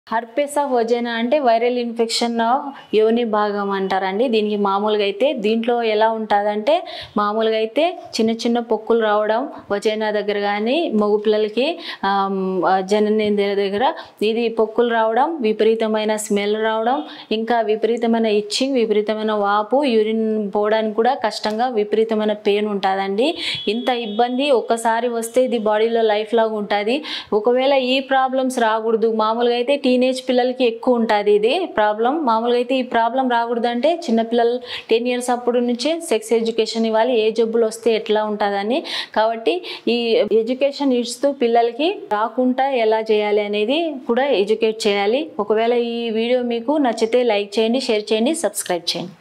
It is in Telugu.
హర్పెస్ ఆఫ్ వజైనా అంటే వైరల్ ఇన్ఫెక్షన్ ఆఫ్ యోని భాగం అంటారండి దీనికి మామూలుగా అయితే దీంట్లో ఎలా ఉంటుందంటే మామూలుగా అయితే చిన్న చిన్న పొక్కులు రావడం వజైనా దగ్గర కానీ మగ పిల్లలకి ఆమ్, ఆ, జననేంద్రియ దగ్గర ఇది పొక్కులు రావడం విపరీతమైన స్మెల్ రావడం ఇంకా విపరీతమైన ఇచ్చింగ్ విపరీతమైన వాపు యూరిన్ పోవడానికి కూడా కష్టంగా విపరీతమైన పెయిన్ ఉంటుందండి ఇంత ఇబ్బంది ఒక్కసారి వస్తే ఇది బాడీలో లైఫ్ లాగా ఉంటుంది ఒకవేళ ఈ ప్రాబ్లమ్స్ రాకూడదు మామూలుగా అయితే టీనేజ్ పిల్లలకి ఎక్కువ ఉంటుంది ఇది ప్రాబ్లం మామూలుగా అయితే ఈ ప్రాబ్లం రాకూడదు అంటే చిన్నపిల్లలు టెన్ ఇయర్స్ అప్పుడు నుంచే సెక్స్ ఎడ్యుకేషన్ ఇవ్వాలి ఏ జబ్బులు వస్తే ఎట్లా ఉంటుందని కాబట్టి ఈ ఎడ్యుకేషన్ ఇస్తూ పిల్లలకి రాకుండా ఎలా చేయాలి అనేది కూడా ఎడ్యుకేట్ చేయాలి ఒకవేళ ఈ వీడియో మీకు నచ్చితే లైక్ చేయండి షేర్ చేయండి సబ్స్క్రైబ్ చేయండి